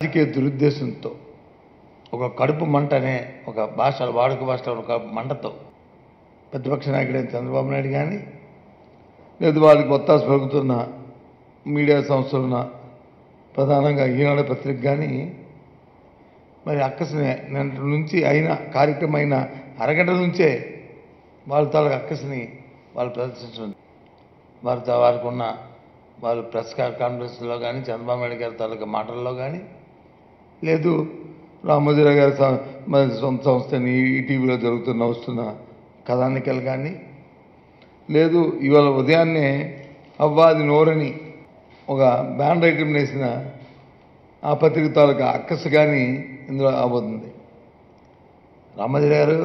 రాజకీయ దురుద్దేశంతో ఒక కడుపు మంటనే ఒక భాష వాడుక భాషలో ఒక మంటతో ప్రతిపక్ష నాయకుడైన చంద్రబాబు నాయుడు కానీ లేదు వాళ్ళకి ఒత్తాసు పలుకుతున్న మీడియా సంస్థలున్న ప్రధానంగా ఈనాడు పత్రిక కానీ మరి అక్కసిని నిన్నటి నుంచి అయిన కార్యక్రమం అయిన అరగంట నుంచే వాళ్ళ తాలూకు అక్కసిని వాళ్ళు ప్రదర్శించడం వారి తా- వారికి ఉన్న వాళ్ళు ప్రెస్ కాన్ఫరెన్స్లో కానీ చంద్రబాబు నాయుడు గారి తాలూకా మాటల్లో కానీ లేదు రామోజీరావు గారి సం- మరి సొంత సంస్థని ఈటీవీలో జరుగుతున్న వస్తున్న కథానికలు కానీ లేదు ఇవాళ ఉదయాన్నే అవ్వాది నోరని ఒక బ్యాన్ ఐటమ్ వేసిన ఆ పత్రిక తాలూకా అక్కసు కానీ ఇందులో అవబోతుంది రామోజీ గారు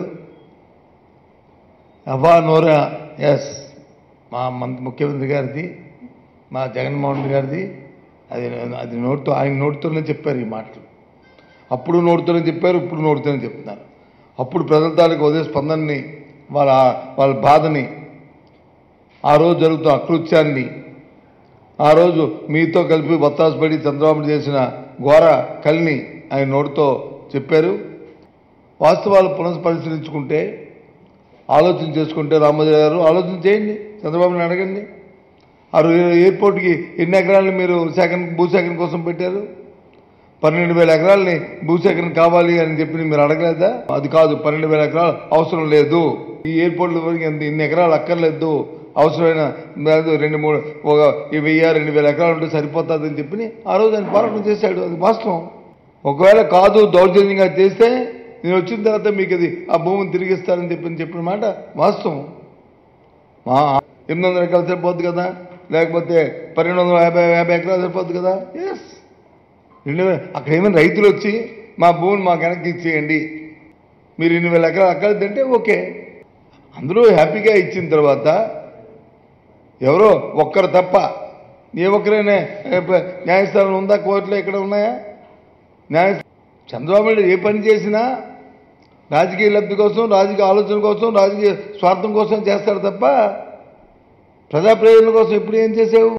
అవ్వా నోరా ఎస్ మా మంత్రి ముఖ్యమంత్రి గారిది మా జగన్మోహన్ రెడ్డి గారిది అది అది నోటితో ఆయన నోటితోనే చెప్పారు ఈ మాటలు అప్పుడు నోటితోనే చెప్పారు ఇప్పుడు నోటితోనే చెప్తున్నారు అప్పుడు ప్రజల తాలూకు ఉదయ స్పందనని వాళ్ళ వాళ్ళ బాధని ఆ రోజు జరుగుతున్న అకృత్యాన్ని ఆ రోజు మీతో కలిపి బత్తాసుపడి చంద్రబాబు చేసిన ఘోర కలిని ఆయన నోటితో చెప్పారు వాస్తవాలు పునఃపరిశీలించుకుంటే ఆలోచన చేసుకుంటే రామోజీ గారు ఆలోచన చేయండి చంద్రబాబుని అడగండి ఆ రో- ఎయిర్పోర్ట్కి ఎన్ని ఎకరాలు మీరు సేకరణ భూసేకరణ కోసం పెట్టారు పన్నెండు వేల ఎకరాలని భూసేకరణ కావాలి అని చెప్పి మీరు అడగలేదా అది కాదు పన్నెండు వేల ఎకరాలు అవసరం లేదు ఈ ఎయిర్పోర్ట్ల వరకు ఎంత ఇన్ని ఎకరాలు అక్కర్లేదు అవసరమైన లేదు రెండు మూడు ఒక ఈ వెయ్యి రెండు వేల ఎకరాలు ఉంటే సరిపోతుంది అని చెప్పి ఆ రోజు ఆయన పోరాటం చేశాడు అది వాస్తవం ఒకవేళ కాదు దౌర్జన్యంగా చేస్తే నేను వచ్చిన తర్వాత మీకు అది ఆ భూమిని తిరిగిస్తారని చెప్పి చెప్పిన మాట వాస్తవం మా ఎనిమిది వందల ఎకరాలు సరిపోద్ది కదా లేకపోతే పన్నెండు వందల యాభై యాభై ఎకరాలు సరిపోద్ది కదా ఎస్ రెండు వేల అక్కడ ఏమైనా రైతులు వచ్చి మా భూమిని మాకు వెనక్కి ఇచ్చేయండి మీరు ఇన్ని వేల ఎకరాలు అక్కడ తింటే ఓకే అందరూ హ్యాపీగా ఇచ్చిన తర్వాత ఎవరో ఒక్కరు తప్ప ఏ ఒక్కరైనా ఏ, ప- న్యాయస్థానం ఉందా కోర్టులో ఇక్కడ ఉన్నాయా న్యాయ చంద్రబాబు నాయుడు ఏ పని చేసినా రాజకీయ లబ్ధి కోసం రాజకీయ ఆలోచన కోసం రాజకీయ స్వార్థం కోసం చేస్తాడు తప్ప ప్రజా ప్రయోజనం కోసం ఎప్పుడు ఏం చేసావు